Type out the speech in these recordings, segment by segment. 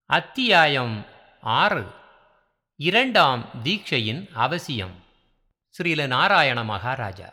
அத்தியாயம் ஆறு இரண்டாம் தீட்சையின் அவசியம் ஸ்ரீல நாராயண மகாராஜா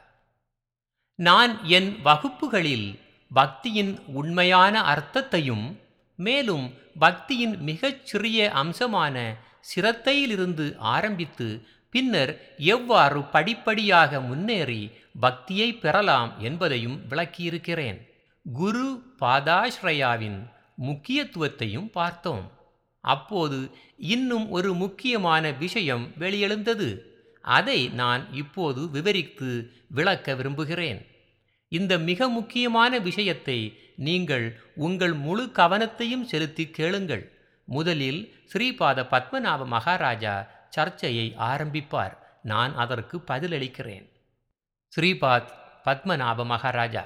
நான் என் வகுப்புகளில் பக்தியின் உண்மையான அர்த்தத்தையும் மேலும் பக்தியின் மிகச் சிறிய அம்சமான சிரத்தையிலிருந்து ஆரம்பித்து பின்னர் எவ்வாறு படிப்படியாக முன்னேறி பக்தியை பெறலாம் என்பதையும் விளக்கியிருக்கிறேன் குரு பாதாஸ்ரயாவின் முக்கியத்துவத்தையும் பார்த்தோம் அப்போது இன்னும் ஒரு முக்கியமான விஷயம் வெளியெழுந்தது அதை நான் இப்போது விவரித்து விளக்க விரும்புகிறேன் இந்த மிக முக்கியமான விஷயத்தை நீங்கள் உங்கள் முழு கவனத்தையும் செலுத்தி கேளுங்கள் முதலில் ஸ்ரீபாத பத்மநாப மகாராஜா சர்ச்சையை ஆரம்பிப்பார் நான் அதற்கு பதிலளிக்கிறேன் ஸ்ரீபாத் பத்மநாப மகாராஜா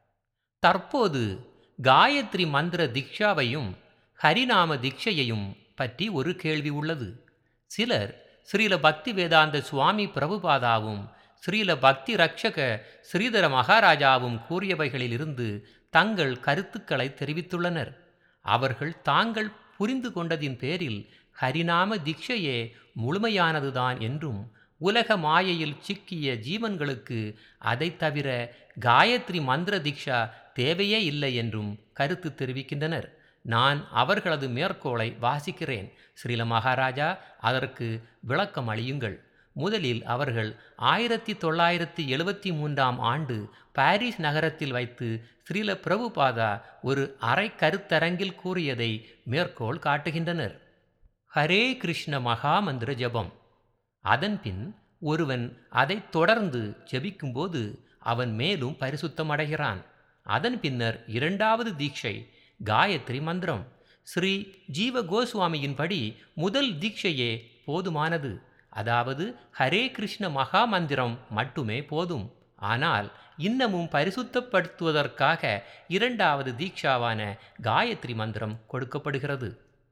தற்போது காயத்ரி மந்திர தீக்ஷாவையும் ஹரிநாம தீட்சையையும் பற்றி ஒரு கேள்வி உள்ளது சிலர் ஸ்ரீல பக்தி வேதாந்த சுவாமி பிரபுபாதாவும் ஸ்ரீல பக்தி ரக்ஷக ஸ்ரீதர மகாராஜாவும் கூறியவைகளிலிருந்து தங்கள் கருத்துக்களை தெரிவித்துள்ளனர் அவர்கள் தாங்கள் புரிந்து கொண்டதின் பேரில் ஹரிநாம தீட்சையே முழுமையானதுதான் என்றும் உலக மாயையில் சிக்கிய ஜீவன்களுக்கு அதை தவிர காயத்ரி மந்திர தீக்ஷா தேவையே இல்லை என்றும் கருத்து தெரிவிக்கின்றனர் நான் அவர்களது மேற்கோளை வாசிக்கிறேன் ஸ்ரீல மகாராஜா அதற்கு விளக்கம் அளியுங்கள் முதலில் அவர்கள் ஆயிரத்தி தொள்ளாயிரத்தி எழுபத்தி மூன்றாம் ஆண்டு பாரிஸ் நகரத்தில் வைத்து ஸ்ரீல பிரபுபாதா ஒரு அரை கருத்தரங்கில் கூறியதை மேற்கோள் காட்டுகின்றனர் ஹரே கிருஷ்ண மகாமந்திர ஜபம் அதன்பின் ஒருவன் அதைத் தொடர்ந்து ஜெபிக்கும்போது அவன் மேலும் பரிசுத்தமடைகிறான் அதன் பின்னர் இரண்டாவது தீட்சை காயத்ரி மந்திரம் ஸ்ரீ ஜீவ கோஸ்வாமியின்படி முதல் தீட்சையே போதுமானது அதாவது ஹரே கிருஷ்ண மகா மந்திரம் மட்டுமே போதும் ஆனால் இன்னமும் பரிசுத்தப்படுத்துவதற்காக இரண்டாவது தீட்சாவான காயத்ரி மந்திரம் கொடுக்கப்படுகிறது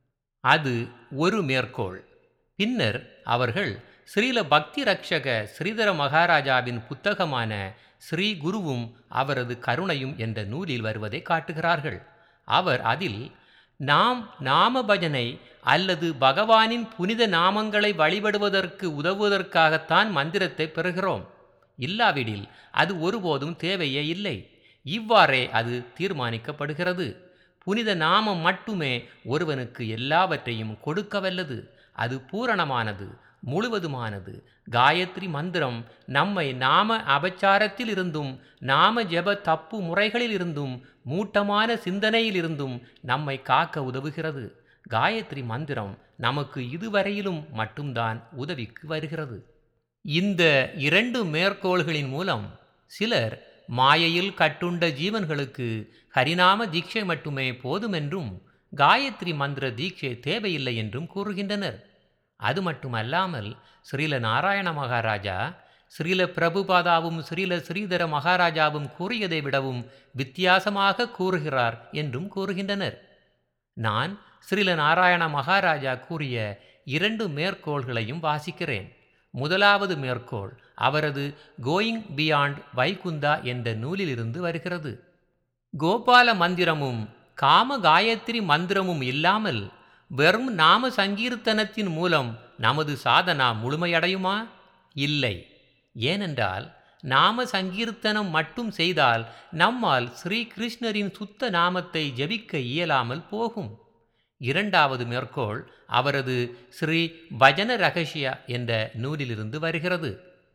அது ஒரு மேற்கோள் பின்னர் அவர்கள் ஸ்ரீல பக்தி ரக்ஷக ஸ்ரீதர மகாராஜாவின் புத்தகமான ஸ்ரீ குருவும் அவரது கருணையும் என்ற நூலில் வருவதை காட்டுகிறார்கள் அவர் அதில் நாம் நாம பஜனை அல்லது பகவானின் புனித நாமங்களை வழிபடுவதற்கு உதவுவதற்காகத்தான் மந்திரத்தை பெறுகிறோம் இல்லாவிடில் அது ஒருபோதும் தேவையே இல்லை இவ்வாறே அது தீர்மானிக்கப்படுகிறது புனித நாமம் மட்டுமே ஒருவனுக்கு எல்லாவற்றையும் கொடுக்க வல்லது அது பூரணமானது முழுவதுமானது காயத்ரி மந்திரம் நம்மை நாம அபச்சாரத்தில் இருந்தும் நாம ஜெப தப்பு முறைகளில் இருந்தும் மூட்டமான சிந்தனையிலிருந்தும் நம்மை காக்க உதவுகிறது காயத்ரி மந்திரம் நமக்கு இதுவரையிலும் மட்டும்தான் உதவிக்கு வருகிறது இந்த இரண்டு மேற்கோள்களின் மூலம் சிலர் மாயையில் கட்டுண்ட ஜீவன்களுக்கு ஹரிநாம தீட்சை மட்டுமே போதுமென்றும் காயத்ரி மந்திர தீட்சை தேவையில்லை என்றும் கூறுகின்றனர் அது மட்டுமல்லாமல் ஸ்ரீல நாராயண மகாராஜா ஸ்ரீல பிரபுபாதாவும் ஸ்ரீல ஸ்ரீதர மகாராஜாவும் கூறியதை விடவும் வித்தியாசமாக கூறுகிறார் என்றும் கூறுகின்றனர் நான் ஸ்ரீல நாராயண மகாராஜா கூறிய இரண்டு மேற்கோள்களையும் வாசிக்கிறேன் முதலாவது மேற்கோள் அவரது கோயிங் பியாண்ட் வைகுந்தா என்ற நூலிலிருந்து வருகிறது கோபால மந்திரமும் காம காயத்ரி மந்திரமும் இல்லாமல் வெறும் நாம சங்கீர்த்தனத்தின் மூலம் நமது சாதனா முழுமையடையுமா இல்லை ஏனென்றால் நாம சங்கீர்த்தனம் மட்டும் செய்தால் நம்மால் ஸ்ரீ கிருஷ்ணரின் சுத்த நாமத்தை ஜபிக்க இயலாமல் போகும் இரண்டாவது மேற்கோள் அவரது ஸ்ரீ பஜன ரகசியா என்ற நூலிலிருந்து வருகிறது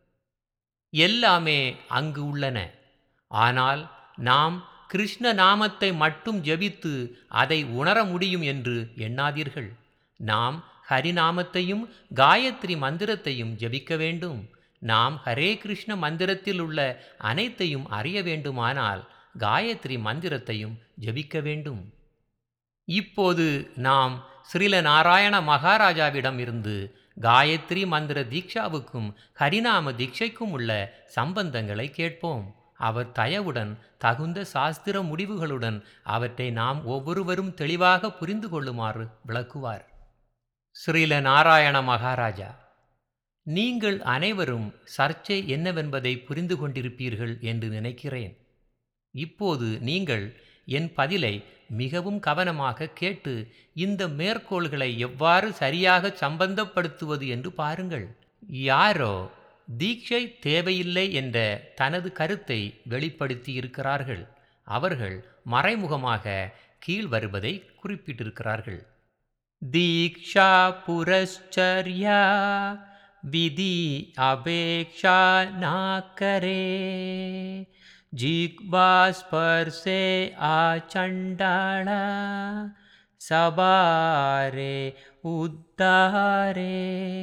எல்லாமே அங்கு உள்ளன ஆனால் நாம் கிருஷ்ண நாமத்தை மட்டும் ஜபித்து அதை உணர முடியும் என்று எண்ணாதீர்கள் நாம் ஹரிநாமத்தையும் காயத்ரி மந்திரத்தையும் ஜபிக்க வேண்டும் நாம் ஹரே கிருஷ்ண மந்திரத்தில் உள்ள அனைத்தையும் அறிய வேண்டுமானால் காயத்ரி மந்திரத்தையும் ஜபிக்க வேண்டும் இப்போது நாம் ஸ்ரீல நாராயண மகாராஜாவிடம் இருந்து காயத்ரி மந்திர தீக்ஷாவுக்கும் ஹரிநாம தீட்சைக்கும் உள்ள சம்பந்தங்களை கேட்போம் அவர் தயவுடன் தகுந்த சாஸ்திர முடிவுகளுடன் அவற்றை நாம் ஒவ்வொருவரும் தெளிவாக புரிந்து கொள்ளுமாறு விளக்குவார் ஸ்ரீல நாராயண மகாராஜா நீங்கள் அனைவரும் சர்ச்சை என்னவென்பதை புரிந்து கொண்டிருப்பீர்கள் என்று நினைக்கிறேன் இப்போது நீங்கள் என் பதிலை மிகவும் கவனமாக கேட்டு இந்த மேற்கோள்களை எவ்வாறு சரியாக சம்பந்தப்படுத்துவது என்று பாருங்கள் யாரோ தீட்சை தேவையில்லை என்ற தனது கருத்தை வெளிப்படுத்தி இருக்கிறார்கள் அவர்கள் மறைமுகமாக கீழ் வருவதை குறிப்பிட்டிருக்கிறார்கள் தீக்ஷா புரஸ்சர்யா விதி அபேக்ஷா நாக்கரே जिह्वास्पर्शे आचण्डाळ சபாரே உத்தாரே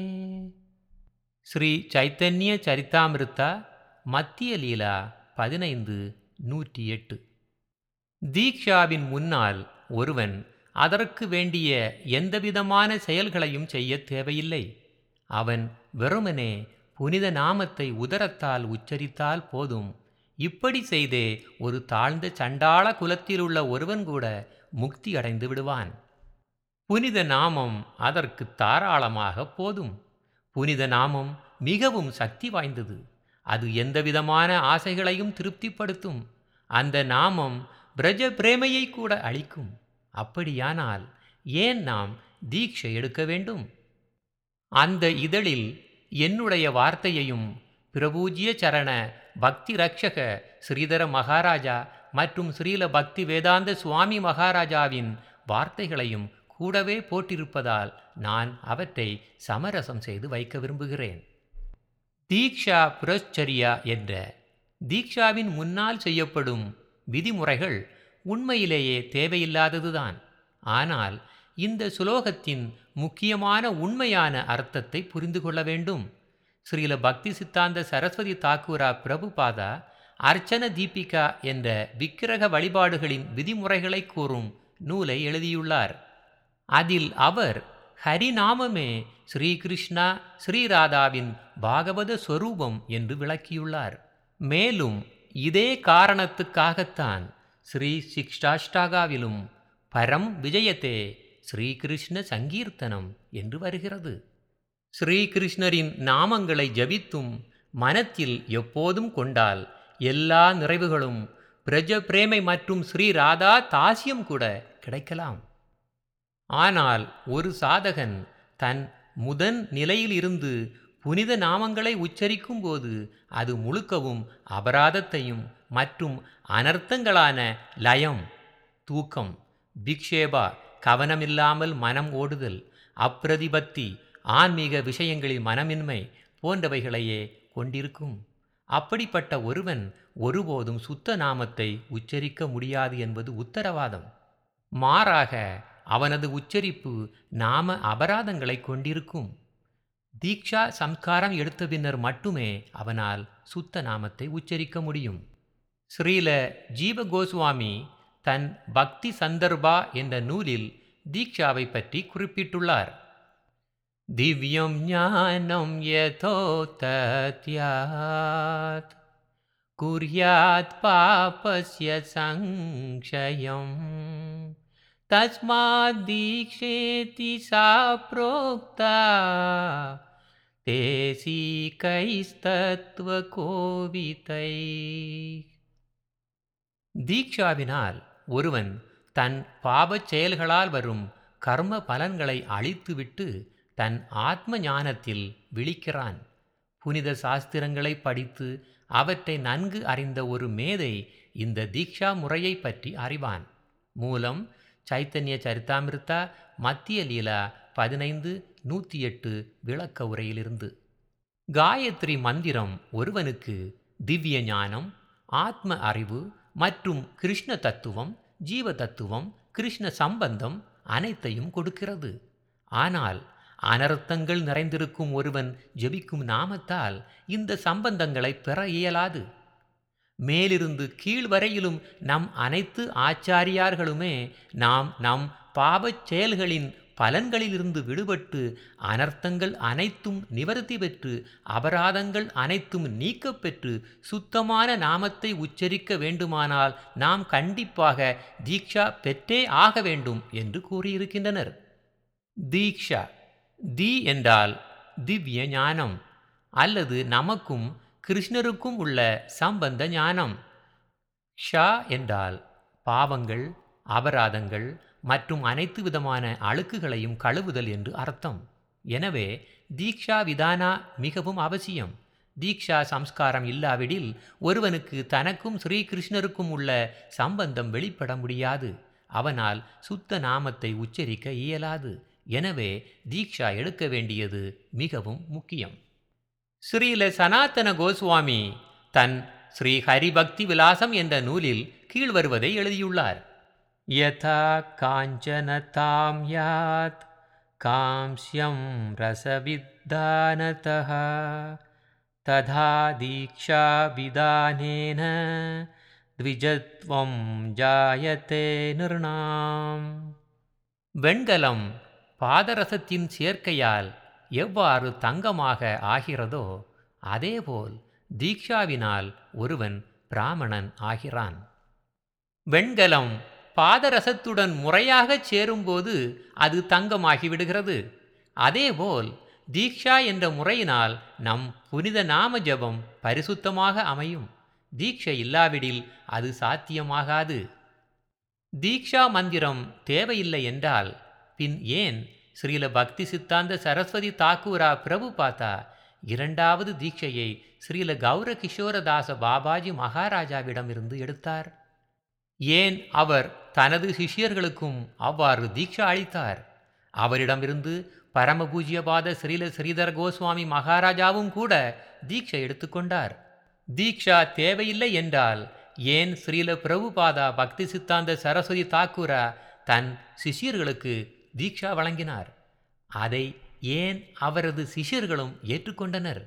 ஸ்ரீ சைத்தன்ய சரிதாமிருத்தா மத்திய லீலா பதினைந்து நூற்றி எட்டு தீக்ஷாவின் முன்னால் ஒருவன் அதற்கு வேண்டிய எந்தவிதமான செயல்களையும் செய்ய தேவையில்லை அவன் வெறுமனே புனித நாமத்தை உதரத்தால் உச்சரித்தால் போதும் இப்படி செய்தே ஒரு தாழ்ந்த சண்டாள குலத்தில் உள்ள ஒருவன் கூட முக்தி அடைந்து விடுவான் புனித நாமம் அதற்கு தாராளமாக போதும் புனித நாமம் மிகவும் சக்தி வாய்ந்தது அது எந்தவிதமான ஆசைகளையும் திருப்திப்படுத்தும் அந்த நாமம் பிரஜ பிரேமையை கூட அளிக்கும் அப்படியானால் ஏன் நாம் தீட்சை எடுக்க வேண்டும் அந்த இதழில் என்னுடைய வார்த்தையையும் பிரபூஜ்ய சரண பக்தி ரக்ஷக ஸ்ரீதர மகாராஜா மற்றும் ஸ்ரீல பக்தி வேதாந்த சுவாமி மகாராஜாவின் வார்த்தைகளையும் கூடவே போட்டிருப்பதால் நான் அவற்றை சமரசம் செய்து வைக்க விரும்புகிறேன் தீக்ஷா புரஸ்சரியா என்ற தீக்ஷாவின் முன்னால் செய்யப்படும் விதிமுறைகள் உண்மையிலேயே தேவையில்லாததுதான் ஆனால் இந்த சுலோகத்தின் முக்கியமான உண்மையான அர்த்தத்தை புரிந்து கொள்ள வேண்டும் ஸ்ரீல பக்தி சித்தாந்த சரஸ்வதி தாக்கூரா பிரபுபாதா அர்ச்சன தீபிகா என்ற விக்கிரக வழிபாடுகளின் விதிமுறைகளை கூறும் நூலை எழுதியுள்ளார் அதில் அவர் ஹரிநாமமே ஸ்ரீகிருஷ்ணா ஸ்ரீராதாவின் பாகவத ஸ்வரூபம் என்று விளக்கியுள்ளார் மேலும் இதே காரணத்துக்காகத்தான் ஸ்ரீ சிக்ஷாஷ்டாகாவிலும் பரம் விஜயத்தே ஸ்ரீகிருஷ்ண சங்கீர்த்தனம் என்று வருகிறது ஸ்ரீகிருஷ்ணரின் நாமங்களை ஜபித்தும் மனத்தில் எப்போதும் கொண்டால் எல்லா நிறைவுகளும் பிரஜ பிரேமை மற்றும் ஸ்ரீ ராதா தாசியம் கூட கிடைக்கலாம் ஆனால் ஒரு சாதகன் தன் முதன் நிலையிலிருந்து புனித நாமங்களை உச்சரிக்கும் போது அது முழுக்கவும் அபராதத்தையும் மற்றும் அனர்த்தங்களான லயம் தூக்கம் பிக்ஷேபா கவனமில்லாமல் மனம் ஓடுதல் அப்பிரதிபத்தி ஆன்மீக விஷயங்களில் மனமின்மை போன்றவைகளையே கொண்டிருக்கும் அப்படிப்பட்ட ஒருவன் ஒருபோதும் சுத்த நாமத்தை உச்சரிக்க முடியாது என்பது உத்தரவாதம் மாறாக அவனது உச்சரிப்பு நாம அபராதங்களை கொண்டிருக்கும் தீக்ஷா சம்ஸ்காரம் எடுத்த பின்னர் மட்டுமே அவனால் சுத்த நாமத்தை உச்சரிக்க முடியும் ஸ்ரீல ஜீவ கோஸ்வாமி தன் பக்தி சந்தர்பா என்ற நூலில் தீக்ஷாவை பற்றி குறிப்பிட்டுள்ளார் दिव्यं ज्ञानं यथोतत्यात् कुर्यात् पापस्य संक्षयम् तस्माद्दीक्षेति सा प्रोक्ता தேசிகைஸ்தத்துவகோவிதை தீக்ஷாவினால் ஒருவன் தன் பாபச் செயல்களால் வரும் கர்ம பலன்களை அழித்துவிட்டு தன் ஆத்ம ஞானத்தில் விழிக்கிறான் புனித சாஸ்திரங்களை படித்து அவற்றை நன்கு அறிந்த ஒரு மேதை இந்த தீக்ஷா முறையை பற்றி அறிவான் மூலம் சைத்தன்ய சரிதாமிருத்தா மத்திய லீலா பதினைந்து நூற்றி எட்டு விளக்க உரையிலிருந்து காயத்ரி மந்திரம் ஒருவனுக்கு திவ்ய ஞானம் ஆத்ம அறிவு மற்றும் கிருஷ்ண தத்துவம் ஜீவ தத்துவம் கிருஷ்ண சம்பந்தம் அனைத்தையும் கொடுக்கிறது ஆனால் அனர்த்தங்கள் நிறைந்திருக்கும் ஒருவன் ஜெபிக்கும் நாமத்தால் இந்த சம்பந்தங்களை பெற இயலாது மேலிருந்து கீழ் வரையிலும் நம் அனைத்து ஆச்சாரியார்களுமே நாம் நம் பாவச் செயல்களின் பலன்களிலிருந்து விடுபட்டு அனர்த்தங்கள் அனைத்தும் நிவர்த்தி பெற்று அபராதங்கள் அனைத்தும் நீக்கப்பெற்று சுத்தமான நாமத்தை உச்சரிக்க வேண்டுமானால் நாம் கண்டிப்பாக தீக்ஷா பெற்றே ஆக வேண்டும் என்று கூறியிருக்கின்றனர் தீக்ஷா தி என்றால் திவ்ய ஞானம் அல்லது நமக்கும் கிருஷ்ணருக்கும் உள்ள சம்பந்த ஞானம் ஷா என்றால் பாவங்கள் அபராதங்கள் மற்றும் அனைத்து விதமான அழுக்குகளையும் கழுவுதல் என்று அர்த்தம் எனவே தீக்ஷா விதானா மிகவும் அவசியம் தீக்ஷா சம்ஸ்காரம் இல்லாவிடில் ஒருவனுக்கு தனக்கும் ஸ்ரீகிருஷ்ணருக்கும் உள்ள சம்பந்தம் வெளிப்பட முடியாது அவனால் சுத்த நாமத்தை உச்சரிக்க இயலாது எனவே தீக்ஷா எடுக்க வேண்டியது மிகவும் முக்கியம் ஸ்ரீல சனாதன கோஸ்வாமி தன் ஸ்ரீ ஹரிபக்தி விலாசம் என்ற நூலில் கீழ்வருவதை எழுதியுள்ளார் யதா காஞ்சனதாம் யாத் காம்ஸ்யம் ரசவித்தானதः ததா தீக்ஷா விதானேன த்விஜத்வம் ஜாயத்தே நிர்ணாம் வெண்கலம் பாதரசத்தின் சேர்க்கையால் எவ்வாறு தங்கமாக ஆகிறதோ அதேபோல் தீக்ஷாவினால் ஒருவன் பிராமணன் ஆகிறான் வெண்கலம் பாதரசத்துடன் முறையாகச் சேரும்போது அது தங்கமாகிவிடுகிறது அதேபோல் தீக்ஷா என்ற முறையினால் நம் புனித நாம ஜபம் பரிசுத்தமாக அமையும் தீட்சை இல்லாவிடில் அது சாத்தியமாகாது தீக்ஷா மந்திரம் தேவையில்லை என்றால் பின் ஏன் ஸ்ரீல பக்தி சித்தாந்த சரஸ்வதி தாக்கூரா பிரபு பாத்தா இரண்டாவது தீட்சையை ஸ்ரீல கௌர கிஷோரதாச பாபாஜி மகாராஜாவிடமிருந்து எடுத்தார் ஏன் அவர் தனது சிஷ்யர்களுக்கும் அவ்வாறு தீட்சா அளித்தார் அவரிடமிருந்து பரமபூஜ்யபாத ஸ்ரீல ஸ்ரீதர் கோஸ்வாமி மகாராஜாவும் கூட தீட்சை எடுத்துக்கொண்டார் தீக்ஷா தேவையில்லை என்றால் ஏன் ஸ்ரீல பிரபுபாதா பக்தி சித்தாந்த சரஸ்வதி தாக்கூரா தன் சிஷ்யர்களுக்கு தீக்ஷா வழங்கினார் அதை ஏன் அவரது சிஷ்யர்களும் ஏற்றுக்கொண்டனர்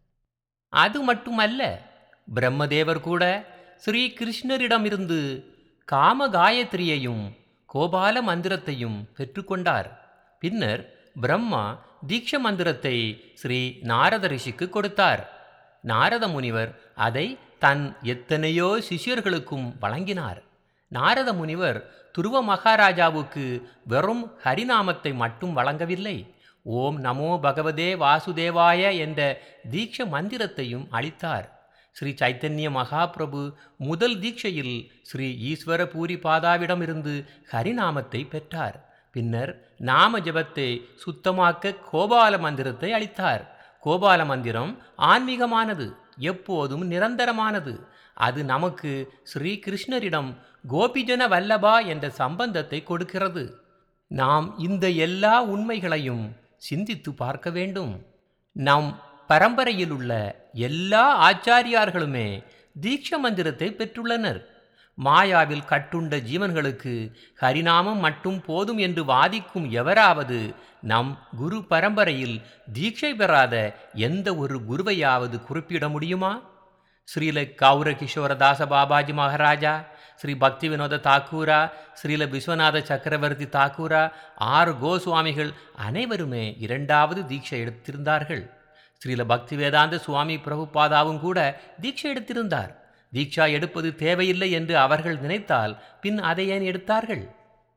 அது மட்டுமல்ல பிரம்மதேவர் கூட ஸ்ரீ கிருஷ்ணரிடமிருந்து காம காயத்ரியையும் கோபால மந்திரத்தையும் பெற்றுக்கொண்டார் பின்னர் பிரம்மா தீக்ஷ மந்திரத்தை ஸ்ரீ நாரத ரிஷிக்கு கொடுத்தார் நாரத முனிவர் அதை தன் எத்தனையோ சிஷ்யர்களுக்கும் வழங்கினார் நாரத முனிவர் துருவ மகாராஜாவுக்கு வெறும் ஹரிநாமத்தை மட்டும் வழங்கவில்லை ஓம் நமோ பகவதே வாசுதேவாய என்ற தீட்ச மந்திரத்தையும் அளித்தார் ஸ்ரீ சைத்தன்ய மகாபிரபு முதல் தீட்சையில் ஸ்ரீ ஈஸ்வர பூரி பாதாவிடமிருந்து ஹரிநாமத்தை பெற்றார் பின்னர் நாம ஜபத்தை சுத்தமாக்க கோபால மந்திரத்தை அளித்தார் கோபால மந்திரம் ஆன்மீகமானது எப்போதும் நிரந்தரமானது அது நமக்கு ஸ்ரீ கிருஷ்ணரிடம் கோபிஜன வல்லபா என்ற சம்பந்தத்தை கொடுக்கிறது நாம் இந்த எல்லா உண்மைகளையும் சிந்தித்து பார்க்க வேண்டும் நம் பரம்பரையில் உள்ள எல்லா ஆச்சாரியார்களுமே தீட்ச மந்திரத்தை பெற்றுள்ளனர் மாயாவில் கட்டுண்ட ஜீவன்களுக்கு ஹரிநாமம் மட்டும் போதும் என்று வாதிக்கும் எவராவது நம் குரு பரம்பரையில் தீட்சை பெறாத எந்த ஒரு குருவையாவது குறிப்பிட முடியுமா ஸ்ரீல கௌர கிஷோரதாச பாபாஜி மகாராஜா ஸ்ரீ பக்தி வினோத தாக்கூரா ஸ்ரீல விஸ்வநாத சக்கரவர்த்தி தாக்கூரா ஆறு கோஸ்வாமிகள் அனைவருமே இரண்டாவது தீட்சை எடுத்திருந்தார்கள் ஸ்ரீல பக்தி வேதாந்த சுவாமி பிரபுபாதாவும் கூட தீட்சை எடுத்திருந்தார் தீட்சா எடுப்பது தேவையில்லை என்று அவர்கள் நினைத்தால் பின் அதை ஏன் எடுத்தார்கள்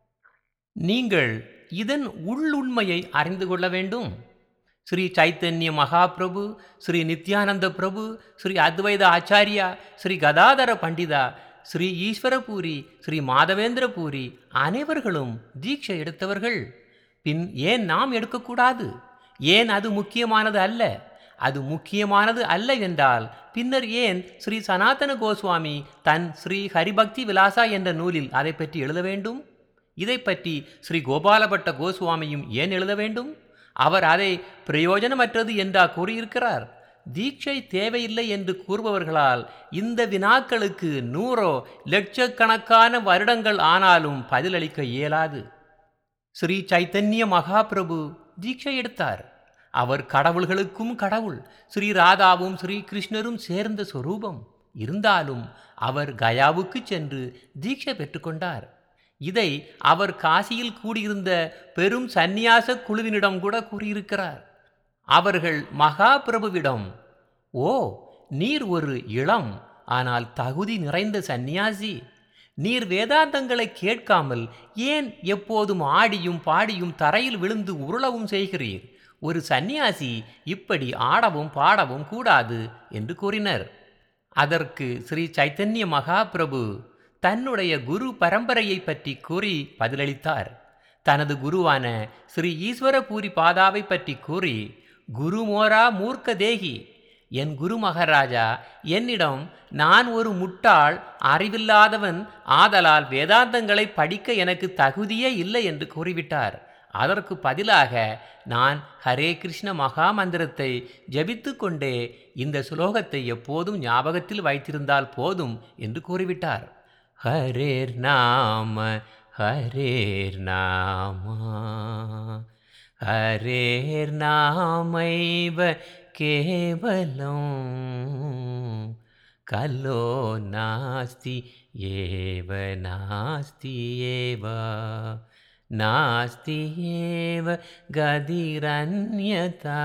நீங்கள் இதன் உள்ளுண்மையை அறிந்து கொள்ள வேண்டும் ஸ்ரீ சைத்தன்ய மகாபிரபு ஸ்ரீ நித்யானந்த பிரபு ஸ்ரீ அத்வைத ஆச்சாரியா ஸ்ரீ கதாதர பண்டிதா ஸ்ரீ ஈஸ்வரபூரி ஸ்ரீ மாதவேந்திர பூரி அனைவர்களும் தீட்சை எடுத்தவர்கள் பின் ஏன் நாம் எடுக்கக்கூடாது ஏன் அது முக்கியமானது அல்ல அது முக்கியமானது அல்ல என்றால் பின்னர் ஏன் ஸ்ரீ சனாதன கோஸ்வாமி தன் ஸ்ரீ ஹரிபக்தி விலாசா என்ற நூலில் அதை பற்றி எழுத வேண்டும் இதை பற்றி ஸ்ரீ கோபாலபட்ட கோஸ்வாமியும் ஏன் எழுத வேண்டும் அவர் அதை பிரயோஜனமற்றது என்றா கூறியிருக்கிறார் தீட்சை தேவையில்லை என்று கூறுபவர்களால் இந்த வினாக்களுக்கு நூறோ லட்சக்கணக்கான வருடங்கள் ஆனாலும் பதிலளிக்க இயலாது ஸ்ரீ சைத்தன்ய மகாபிரபு தீட்சை எடுத்தார் அவர் கடவுள்களுக்கும் கடவுள் ஸ்ரீ ராதாவும் ஸ்ரீ கிருஷ்ணரும் சேர்ந்த சொரூபம் இருந்தாலும் அவர் கயாவுக்கு சென்று தீட்சை பெற்றுக்கொண்டார் இதை அவர் காசியில் கூடியிருந்த பெரும் சந்நியாச குழுவினிடம் கூட கூறியிருக்கிறார் அவர்கள் மகாபிரபுவிடம் ஓ நீர் ஒரு இளம் ஆனால் தகுதி நிறைந்த சந்நியாசி நீர் வேதாந்தங்களை கேட்காமல் ஏன் எப்போதும் ஆடியும் பாடியும் தரையில் விழுந்து உருளவும் செய்கிறீர் ஒரு சந்நியாசி இப்படி ஆடவும் பாடவும் கூடாது என்று கூறினர் அதற்கு ஸ்ரீ சைத்தன்ய மகாபிரபு தன்னுடைய குரு பரம்பரையை பற்றி கூறி பதிலளித்தார் தனது குருவான ஸ்ரீ ஈஸ்வரபூரி பாதாவை பற்றி கூறி குரு மோரா மூர்க்க தேகி என் குரு மகாராஜா என்னிடம் நான் ஒரு முட்டாள் அறிவில்லாதவன் ஆதலால் வேதாந்தங்களை படிக்க எனக்கு தகுதியே இல்லை என்று கூறிவிட்டார் அதற்கு பதிலாக நான் ஹரே கிருஷ்ண மகா மந்திரத்தை ஜபித்து கொண்டே இந்த சுலோகத்தை எப்போதும் ஞாபகத்தில் வைத்திருந்தால் போதும் என்று கூறிவிட்டார் ஹரேர் நாம ஹரேர் நாமா ஹரேர் நாமைவ கேவலம் கலோ நாஸ்தி ஏவ நாஸ்தி ஏவ நாஸ்தி ஏவ கதிரன்யதா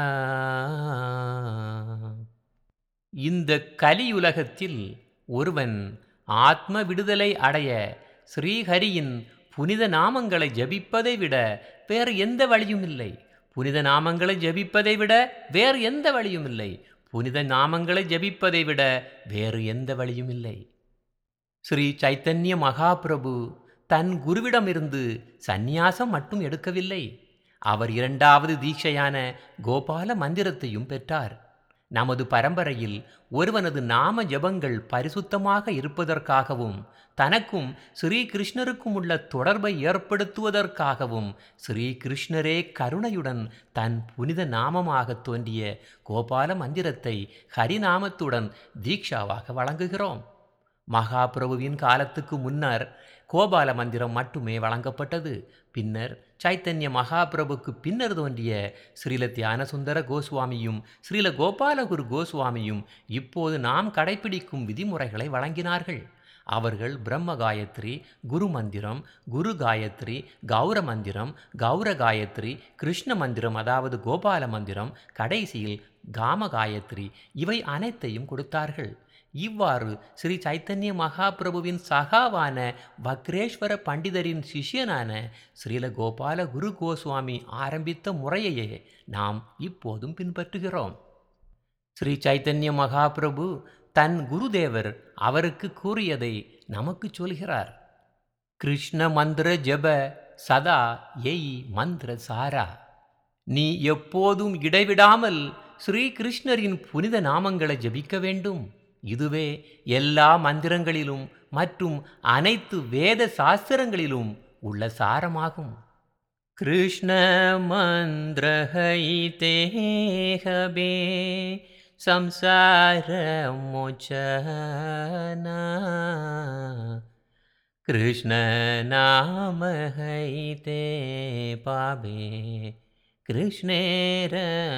இந்த கலியுலகத்தில் ஒருவன் ஆத்ம விடுதலை அடைய ஸ்ரீஹரியின் புனித நாமங்களை ஜபிப்பதை விட வேறு எந்த வழியும் இல்லை புனித நாமங்களை ஜபிப்பதை விட வேறு எந்த வழியும் இல்லை புனித நாமங்களை ஜபிப்பதை விட வேறு எந்த வழியும் இல்லை ஸ்ரீ சைத்தன்ய மகாபிரபு தன் குருவிடமிருந்து சந்நியாசம் மட்டும் எடுக்கவில்லை அவர் இரண்டாவது தீட்சையான கோபால மந்திரத்தையும் பெற்றார் நமது பரம்பரையில் ஒருவனது நாம ஜபங்கள் பரிசுத்தமாக இருப்பதற்காகவும் தனக்கும் ஸ்ரீகிருஷ்ணருக்கும் உள்ள தொடர்பை ஏற்படுத்துவதற்காகவும் ஸ்ரீகிருஷ்ணரே கருணையுடன் தன் புனித நாமமாக தோன்றிய கோபால மந்திரத்தை ஹரிநாமத்துடன் தீக்ஷாவாக வழங்குகிறோம் மகாபிரபுவின் காலத்துக்கு முன்னர் கோபால மந்திரம் மட்டுமே வழங்கப்பட்டது பின்னர் சைத்தன்ய மகாபிரபுக்கு பின்னர் தோன்றிய ஸ்ரீல தியானசுந்தர கோஸ்வாமியும் ஸ்ரீல கோபாலகுரு கோஸ்வாமியும் இப்போது நாம் கடைபிடிக்கும் விதிமுறைகளை வழங்கினார்கள் அவர்கள் பிரம்ம காயத்ரி குரு மந்திரம் குரு காயத்ரி கௌர மந்திரம் கௌர காயத்ரி கிருஷ்ண மந்திரம் அதாவது கோபால மந்திரம் கடைசியில் காம காயத்ரி இவை அனைத்தையும் கொடுத்தார்கள் இவ்வாறு ஸ்ரீ சைத்தன்ய மகாபிரபுவின் சகாவான வக்ரேஸ்வர பண்டிதரின் சிஷ்யனான ஸ்ரீல கோபால குரு கோஸ்வாமி ஆரம்பித்த முறையையே நாம் இப்போதும் பின்பற்றுகிறோம் ஸ்ரீ சைத்தன்ய மகாபிரபு தன் குருதேவர் அவருக்கு கூறியதை நமக்கு சொல்கிறார் கிருஷ்ண மந்திர ஜப சதா எய் மந்திர சாரா நீ எப்போதும் இடைவிடாமல் ஸ்ரீ கிருஷ்ணரின் புனித நாமங்களை ஜபிக்க வேண்டும் இதுவே எல்லா மந்திரங்களிலும் மற்றும் அனைத்து வேத சாஸ்திரங்களிலும் உள்ள சாரமாகும் கிருஷ்ண மந்திரஹைதே ஹபே संसार मोचना कृष्ण नाम है ते पाबे கிருஷ்ணேர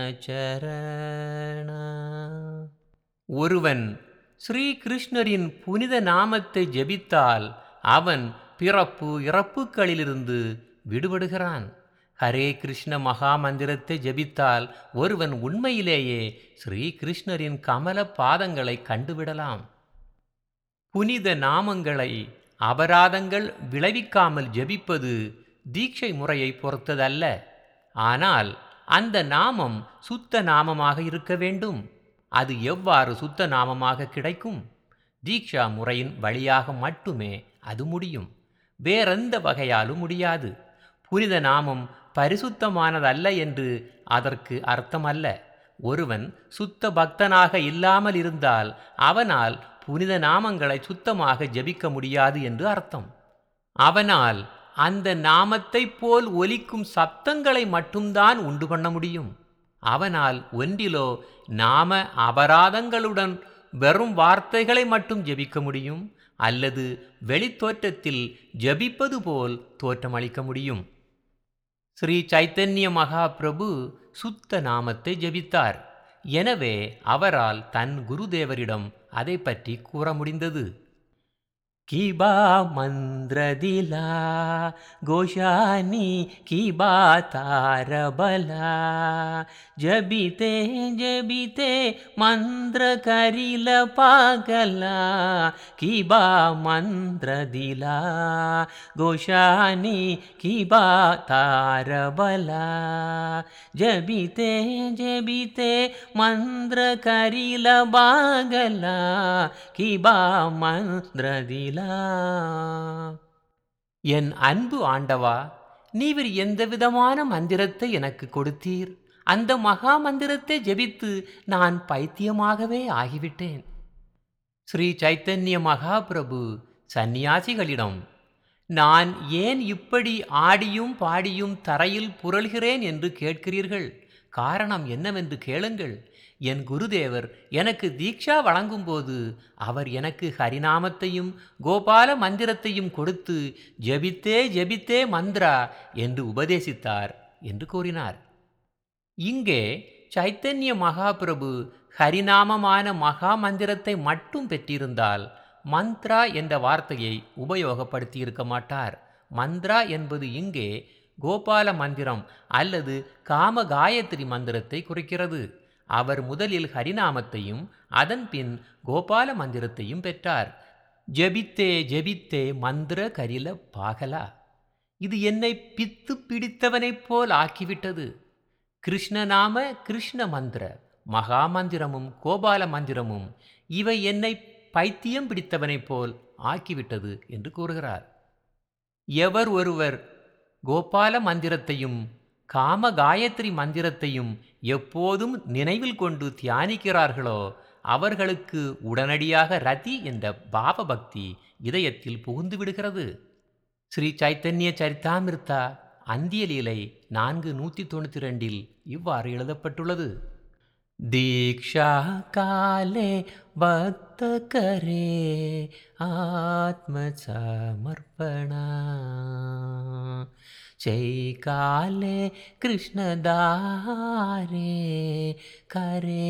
சரண ஒருவன் ஸ்ரீகிருஷ்ணரின் புனித நாமத்தை ஜெபித்தால் அவன் பிறப்பு இறப்புகளிலிருந்து விடுபடுகிறான் ஹரே கிருஷ்ண மகா மந்திரத்தை ஜெபித்தால் ஒருவன் உண்மையிலேயே ஸ்ரீகிருஷ்ணரின் கமல பாதங்களை கண்டுவிடலாம் புனித நாமங்களை அபராதங்கள் விளைவிக்காமல் ஜெபிப்பது தீட்சை முறையை பொறுத்ததல்ல ஆனால் அந்த நாமம் சுத்த நாமமாக இருக்க வேண்டும் அது எவ்வாறு சுத்த நாமமாக கிடைக்கும் தீக்ஷா முறையின் வழியாக மட்டுமே அது முடியும் வேறெந்த வகையாலும் முடியாது புனித நாமம் பரிசுத்தமானதல்ல என்று அதற்கு அர்த்தமல்ல ஒருவன் சுத்த பக்தனாக இல்லாமல் இருந்தால் அவனால் புனித நாமங்களை சுத்தமாக ஜபிக்க முடியாது என்று அர்த்தம் அவனால் அந்த நாமத்தைப் போல் ஒலிக்கும் சப்தங்களை மட்டும்தான் உண்டு பண்ண முடியும் அவனால் ஒன்றிலோ நாம அபராதங்களுடன் வெறும் வார்த்தைகளை மட்டும் ஜெபிக்க முடியும் அல்லது வெளித்தோற்றத்தில் ஜபிப்பது போல் தோற்றமளிக்க முடியும் ஸ்ரீ சைத்தன்ய மகாபிரபு சுத்த நாமத்தை ஜபித்தார் எனவே அவரால் தன் குருதேவரிடம் அதை பற்றி கூற முடிந்தது கிபா மந்திரதிலா கோஷானி கிபா தாரபலா ஜபித்தே ஜபித்தே மந்திர கரில பாகலா கிபா மந்திரதிலா கோஷானி கிபா தாரபலா ஜபித்தே ஜபித்தே மந்திர கரில பாகலா கிபா மந்திரதிலா கரிலா என் அன்பு ஆண்டவா நீவர் எந்த விதமான மந்திரத்தை எனக்கு கொடுத்தீர் அந்த மகா மந்திரத்தை ஜெபித்து நான் பைத்தியமாகவே ஆகிவிட்டேன் ஸ்ரீ சைத்தன்ய மகாபிரபு சந்நியாசிகளிடம் நான் ஏன் இப்படி ஆடியும் பாடியும் தரையில் புரள்கிறேன் என்று கேட்கிறீர்கள் காரணம் என்னவென்று கேளுங்கள் என் குருதேவர் எனக்கு தீக்ஷா வழங்கும்போது அவர் எனக்கு ஹரிநாமத்தையும் கோபால மந்திரத்தையும் கொடுத்து ஜெபித்தே ஜெபித்தே மந்திரா என்று உபதேசித்தார் என்று கூறினார் இங்கே சைத்தன்ய மகாபிரபு ஹரிநாமமான மகா மந்திரத்தை மட்டும் பெற்றிருந்தால் மந்த்ரா என்ற வார்த்தையை உபயோகப்படுத்தியிருக்க மாட்டார் மந்த்ரா என்பது இங்கே கோபால மந்திரம் அல்லது காம காயத்ரி மந்திரத்தை குறிக்கிறது அவர் முதலில் ஹரிநாமத்தையும் அதன் பின் கோபால மந்திரத்தையும் பெற்றார் ஜெபித்தே ஜெபித்தே மந்திர கரில பாகலா இது என்னை பித்து பிடித்தவனைப் போல் ஆக்கிவிட்டது கிருஷ்ணநாம கிருஷ்ண மந்திர மகா மந்திரமும் கோபால மந்திரமும் இவை என்னை பைத்தியம் பிடித்தவனைப் போல் ஆக்கிவிட்டது என்று கூறுகிறார் எவர் ஒருவர் கோபால மந்திரத்தையும் காம காயத்ரி மந்திரத்தையும் எப்போதும் நினைவில் கொண்டு தியானிக்கிறார்களோ அவர்களுக்கு உடனடியாக ரதி என்ற பாவபக்தி இதயத்தில் புகுந்து விடுகிறது ஸ்ரீ சைத்தன்ய சரிதாமிர்தா அந்திய லீலை நான்கு நூற்றி தொண்ணூற்றி ரெண்டில் இவ்வாறு எழுதப்பட்டுள்ளது दीक्षा काले भक्त करे आत्मसमर्पणा चैकाले कृष्णदारे करे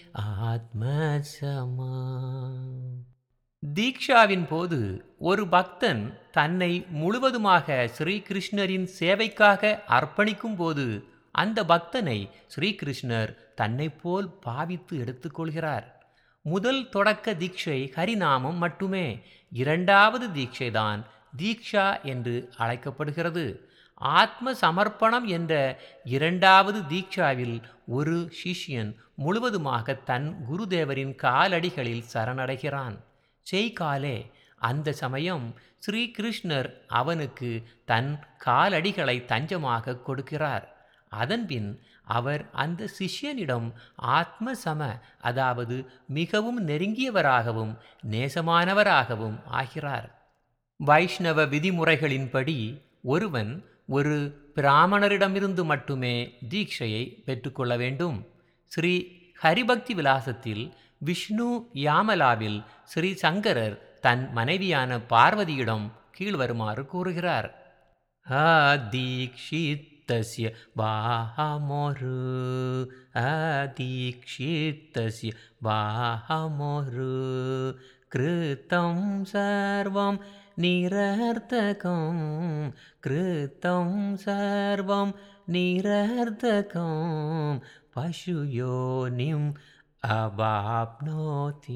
ஆத்மசமா தீக்ஷாவின் போது ஒரு பக்தன் தன்னை முழுவதுமாக ஸ்ரீகிருஷ்ணரின் சேவைக்காக அர்ப்பணிக்கும் போது அந்த பக்தனை ஸ்ரீகிருஷ்ணர் தன்னை போல் பாவித்து எடுத்துக்கொள்கிறார் முதல் தொடக்க தீட்சை ஹரிநாமம் மட்டுமே இரண்டாவது தீட்சைதான் தீக்ஷா என்று அழைக்கப்படுகிறது ஆத்ம சமர்ப்பணம் என்ற இரண்டாவது தீக்ஷாவில் ஒரு சிஷ்யன் முழுவதுமாக தன் குருதேவரின் காலடிகளில் சரணடைகிறான் செய்காலே அந்த சமயம் ஸ்ரீகிருஷ்ணர் அவனுக்கு தன் காலடிகளை தஞ்சமாக கொடுக்கிறார் அதன்பின் அவர் அந்த சிஷ்யனிடம் ஆத்ம சம அதாவது மிகவும் நெருங்கியவராகவும் நேசமானவராகவும் ஆகிறார் வைஷ்ணவ விதிமுறைகளின்படி ஒருவன் ஒரு பிராமணரிடமிருந்து மட்டுமே தீட்சையை பெற்றுக்கொள்ள வேண்டும் ஸ்ரீ ஹரிபக்தி விலாசத்தில் விஷ்ணு யாமலாவில் ஸ்ரீ சங்கரர் தன் மனைவியான பார்வதியிடம் கீழ்வருமாறு கூறுகிறார் அதீக்ஷித்தஸ்ய பாஹமொரு அதீக்ஷித்தஸ்ய பாஹமொரு கிருத்தம் சர்வம் நிரர்த்தகம் கிருத்தம் சர்வம் நிரர்த்தகம் பசுயோனிம் अवाप्नोति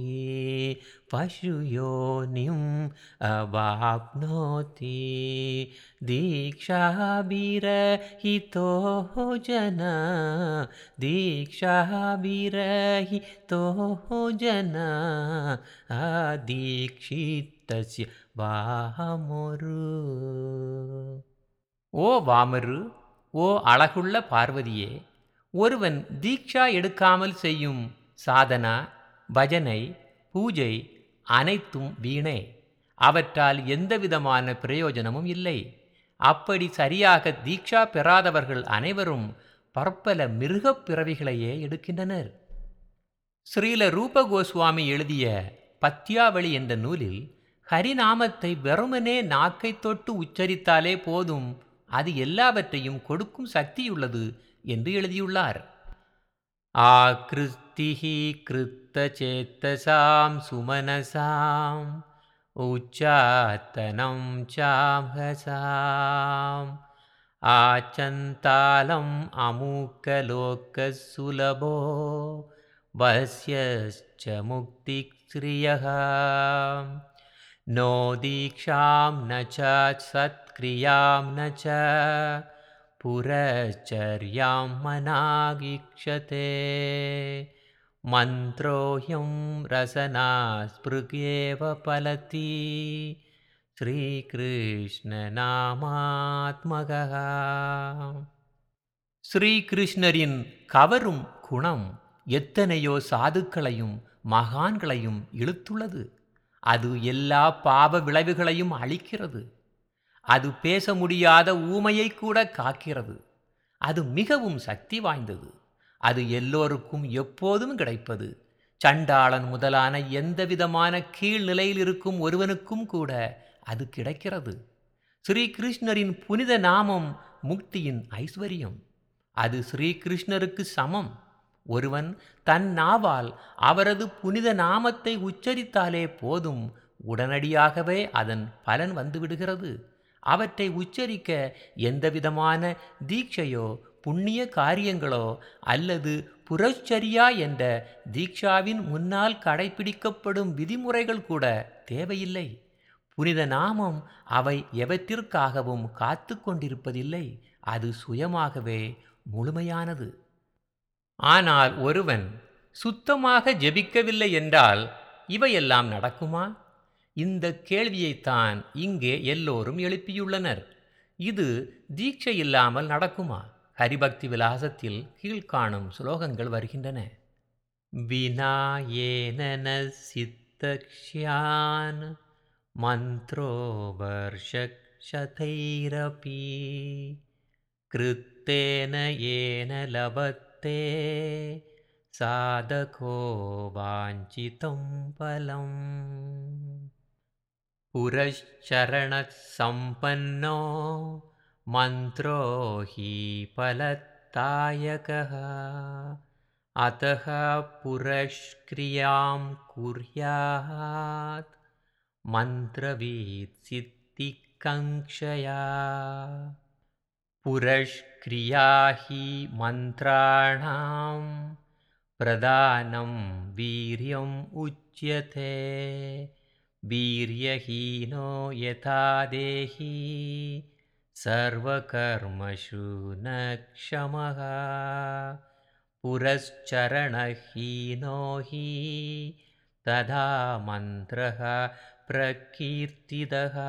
पशुयोनिम् अवाप्नोति दीक्षाभिरहितो जन दीक्षाभिरहितो जन அதீக்ஷித்தஸ்ய வாமரு ஓ வாமரு ஓ அழகுள்ள பார்வதியே ஒருவன் தீக்ஷா எடுக்காமல் செய்யும் சாதனா பஜனை பூஜை அனைத்தும் வீணே அவற்றால் எந்தவிதமான பிரயோஜனமும் இல்லை அப்படி சரியாக தீக்ஷா பெறாதவர்கள் அனைவரும் பற்பல மிருகப் பிறவிகளையே எடுக்கின்றனர் ஸ்ரீல ரூப கோஸ்வாமி எழுதிய பத்யாவளி என்ற நூலில் ஹரிநாமத்தை வெறுமனே நாக்கை தொட்டு உச்சரித்தாலே போதும் அது எல்லாவற்றையும் கொடுக்கும் சக்தியுள்ளது என்று எழுதியுள்ளார் आकृतिः कृतचेतसां सुमनसाम् उच्चातनं चांहसाम् आचन्तालम् अमुकलोकसुलभो वस्यश्च मुक्तिश्रियः नो दीक्षां न च सत्क्रियां न च पुरश्चर्यां मनागीक्षते मन्त्रोऽयं रसनास्पृगेव फलति ஸ்ரீகிருஷ்ணநாமாத்மகா ஸ்ரீகிருஷ்ணரின் கவரும் குணம் எத்தனையோ சாதுக்களையும் மகான்களையும் இழுத்துள்ளது அது எல்லா பாவ விளைவுகளையும் அளிக்கிறது அது பேச முடியாத ஊமையை கூட காக்கிறது அது மிகவும் சக்தி வாய்ந்தது அது எல்லோருக்கும் எப்போதும் கிடைப்பது சண்டாளன் முதலான எந்தவிதமான கீழ்நிலையில் இருக்கும் ஒருவனுக்கும் கூட அது கிடைக்கிறது ஸ்ரீகிருஷ்ணரின் புனித நாமம் முக்தியின் ஐஸ்வர்யம் அது ஸ்ரீகிருஷ்ணருக்கு சமம் ஒருவன் தன் நாவால் அவரது புனித நாமத்தை உச்சரித்தாலே போதும் உடனடியாகவே அதன் பலன் வந்துவிடுகிறது அவற்றை உச்சரிக்க எந்தவிதமான தீட்சையோ புண்ணிய காரியங்களோ அல்லது புரட்சரியா என்ற தீக்ஷாவின் முன்னால் கடைபிடிக்கப்படும் விதிமுறைகள் கூட தேவையில்லை புனித நாமம் அவை எவற்றிற்காகவும் காத்து கொண்டிருப்பதில்லை அது சுயமாகவே முழுமையானது ஆனால் ஒருவன் சுத்தமாக ஜெபிக்கவில்லை என்றால் இவையெல்லாம் நடக்குமா இந்த கேள்வியைத்தான் இங்கே எல்லோரும் எழுப்பியுள்ளனர் இது தீட்சை இல்லாமல் நடக்குமா ஹரிபக்தி விலாசத்தில் கீழ்காணும் ஸ்லோகங்கள் வருகின்றன வினாயேன சித்தக்ஷ்யான் மந்த்ரோ वर्षक्षतैरपि कृत्तेन येन लभते साधको वाञ्छितं फलम् पुरश्चरणः सम्पन्नो मन्त्रो हि फलत्तायकः अतः पुरष्क्रियां कुर्यात् मन्त्रवीत्सिद्धिकङ्क्षया पुरष्क्रिया हि मन्त्राणां प्रदानं वीर्यम् उच्यते वीर्यहीनो यथा देही सर्वकर्मषु न क्षमः पुरश्चरणहीनो हि तथा मन्त्रः பிரகீர்த்திதக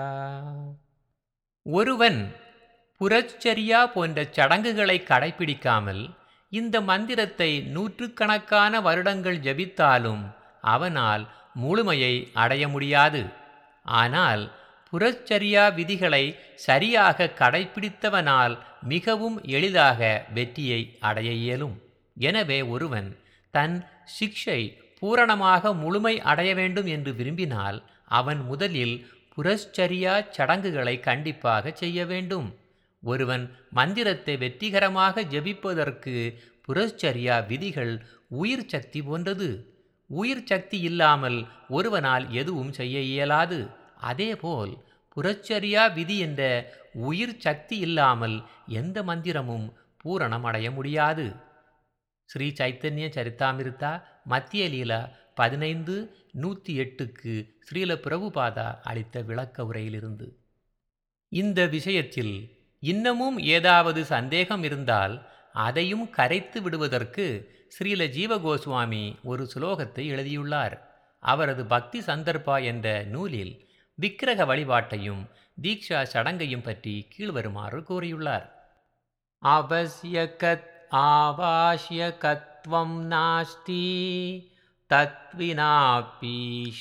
ஒருவன் புரச்சரியா போன்ற சடங்குகளை கடைபிடிக்காமல் இந்த மந்திரத்தை நூற்றுக்கணக்கான வருடங்கள் ஜபித்தாலும் அவனால் முழுமையை அடைய முடியாது ஆனால் புரச்சரியா விதிகளை சரியாக கடைபிடித்தவனால் மிகவும் எளிதாக வெற்றியை அடைய இயலும் எனவே ஒருவன் தன் சிக்ஷை பூரணமாக முழுமை அடைய வேண்டும் என்று விரும்பினால் அவன் முதலில் புரஸ்சரியா சடங்குகளை கண்டிப்பாக செய்ய வேண்டும் ஒருவன் மந்திரத்தை வெற்றிகரமாக ஜெபிப்பதற்கு புரஸ்சரியா விதிகள் உயிர் சக்தி போன்றது உயிர் சக்தி இல்லாமல் ஒருவனால் எதுவும் செய்ய இயலாது அதேபோல் புரச்சரியா விதி என்ற உயிர் சக்தி இல்லாமல் எந்த மந்திரமும் பூரணம் அடைய முடியாது ஸ்ரீ சைத்தன்ய சரித்தாமிருத்தா மத்திய லீலா பதினைந்து நூற்றி எட்டுக்கு ஸ்ரீல பிரபுபாதா அளித்த விளக்க உரையிலிருந்து இந்த விஷயத்தில் இன்னமும் ஏதாவது சந்தேகம் இருந்தால் அதையும் கரைத்து விடுவதற்கு ஸ்ரீல ஜீவகோஸ்வாமி ஒரு சுலோகத்தை எழுதியுள்ளார் அவரது பக்தி சந்தர்ப்பா என்ற நூலில் விக்கிரக வழிபாட்டையும் தீக்ஷா சடங்கையும் பற்றி கீழ்வருமாறு கூறியுள்ளார் அவசியகத் आवाश्यकत्वं नास्ति तत्विनापि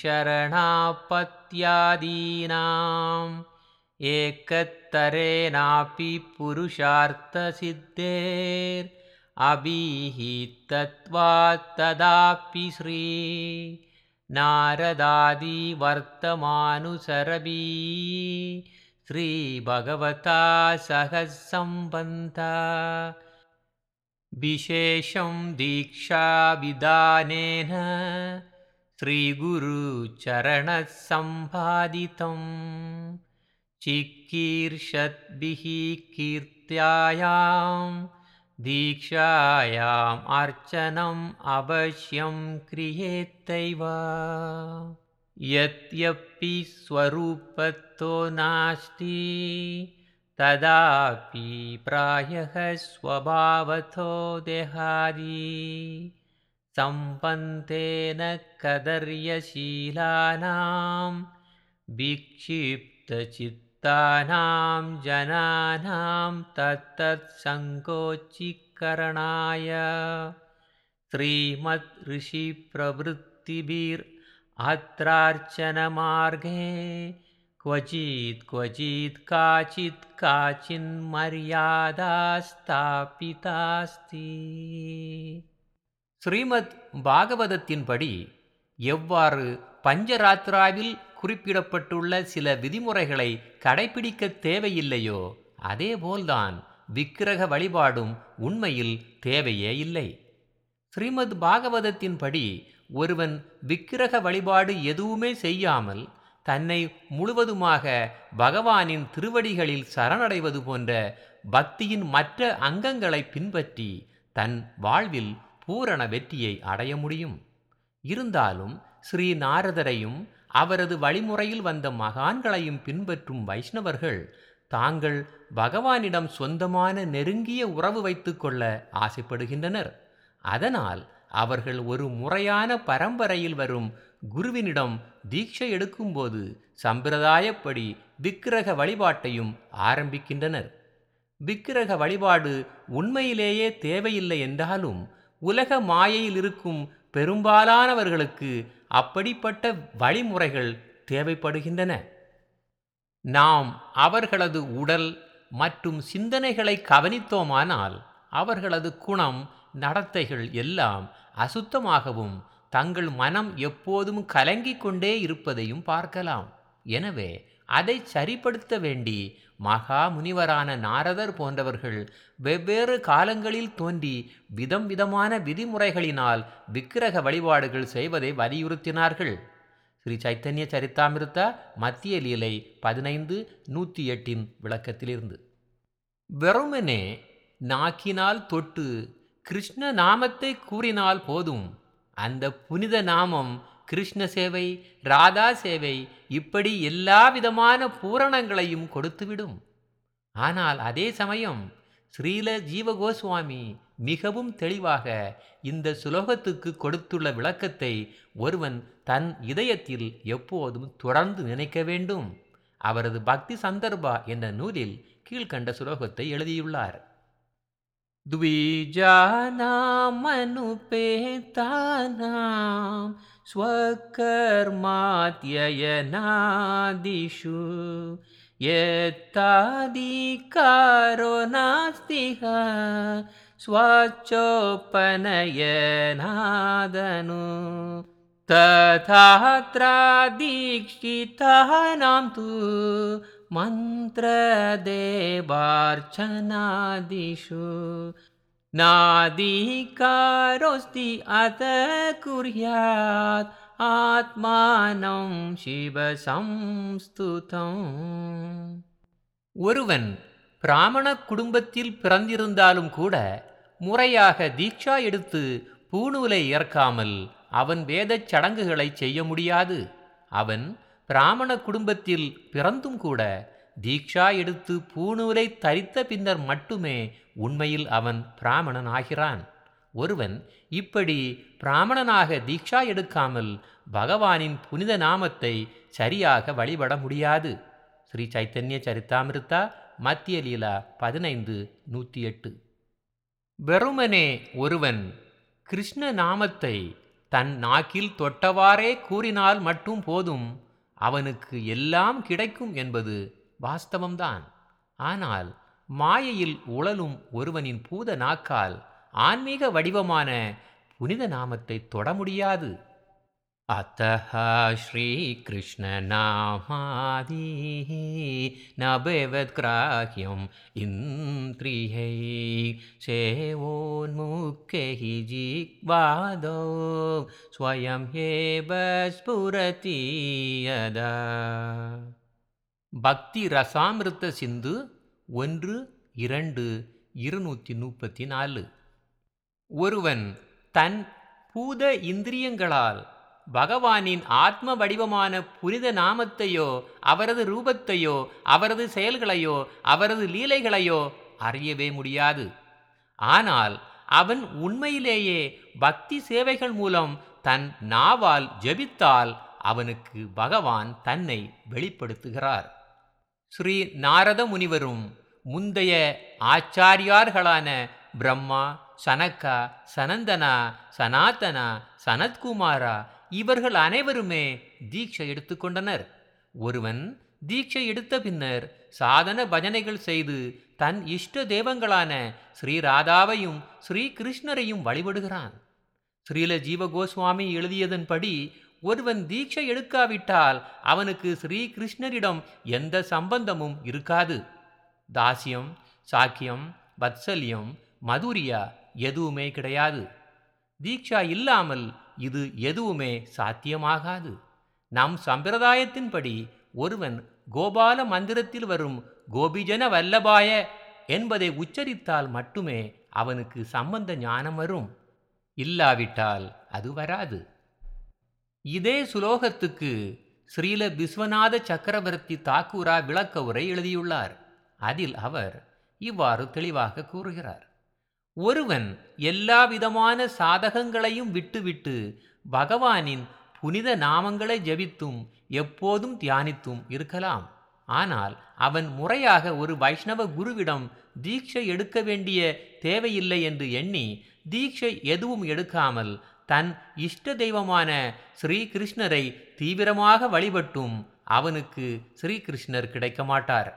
शरणापत्यादीनाम् एकत्तरेणापि पुरुषार्थसिद्धेर्अभिहितत्वात् तदापि श्री नारदादिवर्तमानुसरबी श्रीभगवता सह सम्बन्धा विशेषं दीक्षाविधानेन श्रीगुरुचरणसम्पादितं चिकीर्षद्भिः कीर्त्यायां दीक्षायाम् अर्चनम् अवश्यं क्रियेत्यैव यद्यपि स्वरूपतो नास्ति तदापि प्रायः स्वभावतो देहादि सम्पन्तेन कदर्यशीलानां विक्षिप्तचित्तानां जनानां तत्तत्सङ्कोचीकरणाय श्रीमत् ऋषिप्रवृत्तिभिर् अत्रार्चनमार्गे क्वचित् क्वचित् काचित् काचिन्मर्यादा स्थापितास्ति ஸ்ரீமத் பாகவதத்தின்படி எவ்வாறு பஞ்சராத்ராவில் குறிப்பிடப்பட்டுள்ள சில விதிமுறைகளை கடைபிடிக்க தேவையில்லையோ அதேபோல்தான் விக்கிரக வழிபாடும் உண்மையில் தேவையே இல்லை ஸ்ரீமத் பாகவதத்தின்படி ஒருவன் விக்கிரக வழிபாடு எதுவுமே செய்யாமல் தன்னை முழுவதுமாக பகவானின் திருவடிகளில் சரணடைவது போன்ற பக்தியின் மற்ற அங்கங்களை பின்பற்றி தன் வாழ்வில் பூரண வெற்றியை அடைய முடியும் இருந்தாலும் ஸ்ரீ நாரதரையும் அவரது வழிமுறையில் வந்த மகான்களையும் பின்பற்றும் வைஷ்ணவர்கள் தாங்கள் பகவானிடம் சொந்தமான நெருங்கிய உறவு வைத்துக்கொள்ள ஆசைப்படுகின்றனர் அதனால் அவர்கள் ஒரு முறையான பரம்பரையில் வரும் குருவினிடம் தீட்சை எடுக்கும்போது சம்பிரதாயப்படி விக்கிரக வழிபாட்டையும் ஆரம்பிக்கின்றனர் விக்கிரக வழிபாடு உண்மையிலேயே தேவையில்லை என்றாலும் உலக மாயையில் இருக்கும் பெரும்பாலானவர்களுக்கு அப்படிப்பட்ட வழிமுறைகள் தேவைப்படுகின்றன நாம் அவர்களது உடல் மற்றும் சிந்தனைகளை கவனித்தோமானால் அவர்களது குணம் நடத்தைகள் எல்லாம் அசுத்தமாகவும் தங்கள் மனம் எப்போதும் கலங்கிக் கொண்டே இருப்பதையும் பார்க்கலாம் எனவே அதை சரிப்படுத்த வேண்டி மகா முனிவரான நாரதர் போன்றவர்கள் வெவ்வேறு காலங்களில் தோன்றி விதம் விதமான விதிமுறைகளினால் விக்கிரக வழிபாடுகள் செய்வதை வலியுறுத்தினார்கள் ஸ்ரீ சைத்தன்ய சரித்தாமிருத்தா மத்திய லீலை பதினைந்து நூற்றி எட்டின் விளக்கத்திலிருந்து வெறுமனே நாக்கினால் தொட்டு கிருஷ்ண நாமத்தை கூறினால் போதும் அந்த புனித நாமம் கிருஷ்ண சேவை ராதா சேவை இப்படி எல்லா விதமான பூரணங்களையும் கொடுத்துவிடும் ஆனால் அதே சமயம் ஸ்ரீல ஜீவகோஸ்வாமி மிகவும் தெளிவாக இந்த சுலோகத்துக்கு கொடுத்துள்ள விளக்கத்தை ஒருவன் தன் இதயத்தில் எப்போதும் தொடர்ந்து நினைக்க வேண்டும் அவரது பக்தி சந்தர்பா என்ற நூலில் கீழ்கண்ட சுலோகத்தை எழுதியுள்ளார் द्विजानामनुपेतानां स्वकर्मात्ययनादिषु यत्ताधिकारो नास्तिः स्वचोपनयनादनु तथात्रादीक्षितानां तु मन्त्रदेवार्चनादिषु नाधिकारोऽस्ति अत कुर्यात् ஆத்மானம் சிவசம்ஸ்துதம் ஒருவன் பிராமண குடும்பத்தில் பிறந்திருந்தாலும் கூட முறையாக தீட்சா எடுத்து பூணூலை ஏற்காமல் அவன் வேதச் சடங்குகளை செய்ய முடியாது அவன் பிராமண குடும்பத்தில் பிறந்தும் கூட தீக்ஷா எடுத்து பூணூலை தரித்த பின்னர் மட்டுமே உண்மையில் அவன் பிராமணன் ஆகிறான் ஒருவன் இப்படி பிராமணனாக தீக்ஷா எடுக்காமல் பகவானின் புனித நாமத்தை சரியாக வழிபட முடியாது ஸ்ரீ சைத்தன்ய சரித்தாமிருத்தா மத்திய லீலா பதினைந்து நூற்றி எட்டு வெறுமனே ஒருவன் கிருஷ்ண நாமத்தை தன் நாக்கில் தொட்டவாறே கூறினால் மட்டும் போதும் அவனுக்கு எல்லாம் கிடைக்கும் என்பது வாஸ்தவம்தான் ஆனால் மாயையில் உழலும் ஒருவனின் பூத நாக்கால் ஆன்மீக வடிவமான புனித நாமத்தை தொட முடியாது अतः श्रीकृष्णनामादिः न भवत्ग्राह्यम् इन्द्रियैः सेवोन्मुखैः जिह्वादौ स्वयं एव स्फुरति यदा பக்தி ரசாமிருத்த சிந்து ஒன்று இரண்டு இருநூற்றி முப்பத்தி நாலு ஒருவன் தன் பூத இந்திரியங்களால் பகவானின் ஆத்ம வடிவமான புனித நாமத்தையோ அவரது ரூபத்தையோ அவரது செயல்களையோ அவரது லீலைகளையோ அறியவே முடியாது ஆனால் அவன் உண்மையிலேயே பக்தி சேவைகள் மூலம் தன் நாவால் ஜெபித்தால் அவனுக்கு பகவான் தன்னை வெளிப்படுத்துகிறார் ஸ்ரீ நாரத முனிவரும் முந்தைய ஆச்சாரியார்களான பிரம்மா சனக்கா சனந்தனா சனாதனா சனத்குமாரா இவர்கள் அனைவருமே தீட்சை எடுத்துக்கொண்டனர் ஒருவன் தீட்சை எடுத்த பின்னர் சாதன பஜனைகள் செய்து தன் இஷ்ட தெய்வங்களான ஸ்ரீ ராதாவையும் ஸ்ரீ கிருஷ்ணரையும் வழிபடுகிறான் ஸ்ரீல ஜீவ கோஸ்வாமி எழுதியதன்படி ஒருவன் தீட்சை எடுக்காவிட்டால் அவனுக்கு ஸ்ரீ கிருஷ்ணரிடம் எந்த சம்பந்தமும் இருக்காது தாசியம் சாக்கியம் வத்சல்யம் மதுரியா எதுவுமே கிடையாது தீட்சா இல்லாமல் இது எதுவுமே சாத்தியமாகாது நம் சம்பிரதாயத்தின்படி ஒருவன் கோபால மந்திரத்தில் வரும் கோபிஜன வல்லபாய என்பதை உச்சரித்தால் மட்டுமே அவனுக்கு சம்பந்த ஞானம் வரும் இல்லாவிட்டால் அது வராது இதே சுலோகத்துக்கு ஸ்ரீல விஸ்வநாத சக்கரவர்த்தி தாக்கூரா விளக்க உரை எழுதியுள்ளார் அதில் அவர் இவ்வாறு தெளிவாக கூறுகிறார் ஒருவன் எல்லா விதமான சாதகங்களையும் விட்டுவிட்டு பகவானின் புனித நாமங்களை ஜெபித்தும் எப்போதும் தியானித்தும் இருக்கலாம் ஆனால் அவன் முறையாக ஒரு வைஷ்ணவ குருவிடம் தீட்சை எடுக்க வேண்டிய தேவையில்லை என்று எண்ணி தீட்சை எதுவும் எடுக்காமல் தன் இஷ்ட தெய்வமான ஸ்ரீகிருஷ்ணரை தீவிரமாக வழிபட்டும் அவனுக்கு ஸ்ரீகிருஷ்ணர் கிடைக்க மாட்டார்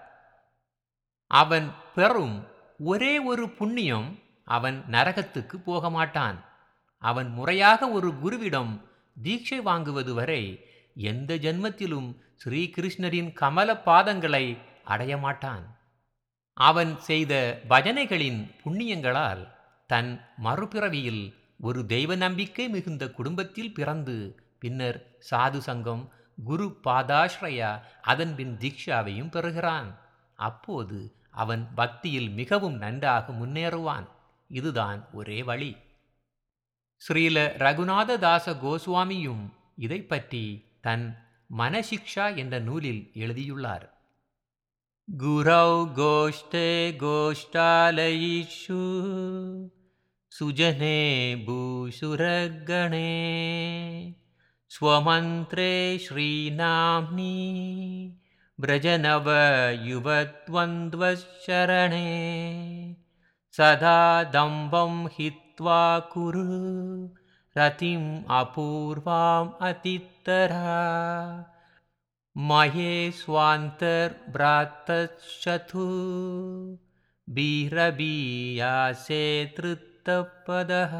அவன் பெறும் ஒரே ஒரு புண்ணியம் அவன் நரகத்துக்கு போக மாட்டான் அவன் முறையாக ஒரு குருவிடம் தீட்சை வாங்குவது வரை எந்த ஜென்மத்திலும் ஸ்ரீகிருஷ்ணரின் கமல பாதங்களை அடைய மாட்டான் அவன் செய்த பஜனைகளின் புண்ணியங்களால் தன் மறுபிறவியில் ஒரு தெய்வ நம்பிக்கை மிகுந்த குடும்பத்தில் பிறந்து பின்னர் சாது சங்கம் குரு பாதாஸ்ரயா அதன்பின் தீக்ஷாவையும் பெறுகிறான் அப்போது அவன் பக்தியில் மிகவும் நன்றாக முன்னேறுவான் இதுதான் ஒரே வழி ஸ்ரீல ரகுநாத தாச கோஸ்வாமியும் இதை பற்றி தன் மனசிக்ஷா என்ற நூலில் எழுதியுள்ளார் குரௌ கோஷ்டே கோஷ்டாலயிஷு சுஜனே பூசுரகணே ஸ்வமந்திரே ஸ்ரீநாம்னி व्रजनव युवद्वन्द्वशरणे सदा दम्भं हित्वा कुरु रतिम् अपूर्वाम् अतित्तरा मये स्वान्तर्भ्रातश्चतु बीरबीयासे திருத்தப்பதः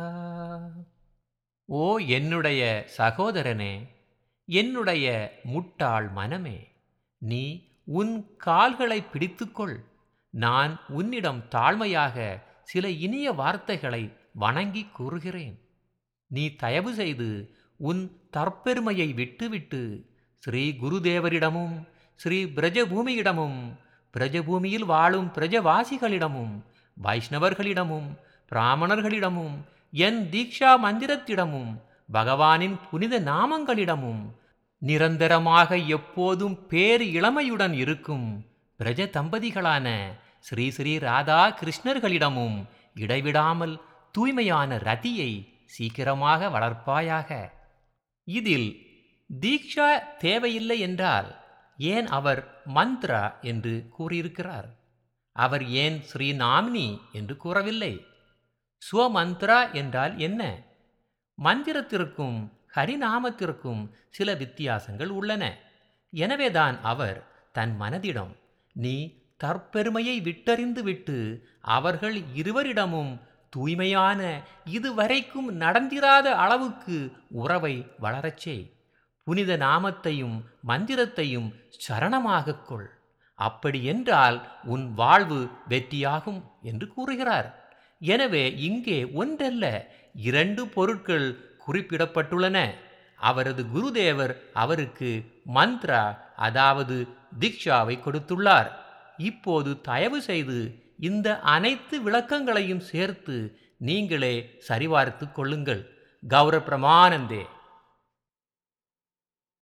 ஓ என்னுடைய சகோதரனே என்னுடைய முட்டாள் மனமே நீ உன் கால்களை பிடித்துக்கொள் நான் உன்னிடம் தாழ்மையாக சில இனிய வார்த்தைகளை வணங்கி கூறுகிறேன் நீ தயவு செய்து உன் தற்பெருமையை விட்டுவிட்டு ஸ்ரீ குருதேவரிடமும் ஸ்ரீ பிரஜபூமியிடமும் பிரஜபூமியில் வாழும் பிரஜவாசிகளிடமும் வைஷ்ணவர்களிடமும் பிராமணர்களிடமும் என் தீக்ஷா மந்திரத்திடமும் பகவானின் புனித நாமங்களிடமும் நிரந்தரமாக எப்போதும் பேறு இளமையுடன் இருக்கும் பிரஜ தம்பதிகளான ஸ்ரீ ஸ்ரீ ராதா கிருஷ்ணர்களிடமும் இடைவிடாமல் தூய்மையான ரதியை சீக்கிரமாக வளர்ப்பாயாக இதில் தீக்ஷா தேவையில்லை என்றால் ஏன் அவர் மந்த்ரா என்று கூறியிருக்கிறார் அவர் ஏன் ஸ்ரீநாமினி என்று கூறவில்லை ஸ்வமந்த்ரா என்றால் என்ன மந்திரத்திற்கும் ஹரிநாமத்திற்கும் சில வித்தியாசங்கள் உள்ளன எனவேதான் அவர் தன் மனதிடம் நீ தற்பெருமையை விட்டறிந்து விட்டு அவர்கள் இருவரிடமும் தூய்மையான இதுவரைக்கும் நடந்திராத அளவுக்கு உறவை வளரச்சே புனித நாமத்தையும் மந்திரத்தையும் சரணமாகக் கொள் அப்படி என்றால் உன் வாழ்வு வெற்றியாகும் என்று கூறுகிறார் எனவே இங்கே ஒன்றல்ல இரண்டு பொருட்கள் குறிப்பிடப்பட்டுள்ளன அவரது குருதேவர் அவருக்கு மந்த்ரா அதாவது தீக்ஷாவை கொடுத்துள்ளார் இப்போது தயவு செய்து இந்த அனைத்து விளக்கங்களையும் சேர்த்து நீங்களே சரிபார்த்து கொள்ளுங்கள் கௌர பிரமானந்தே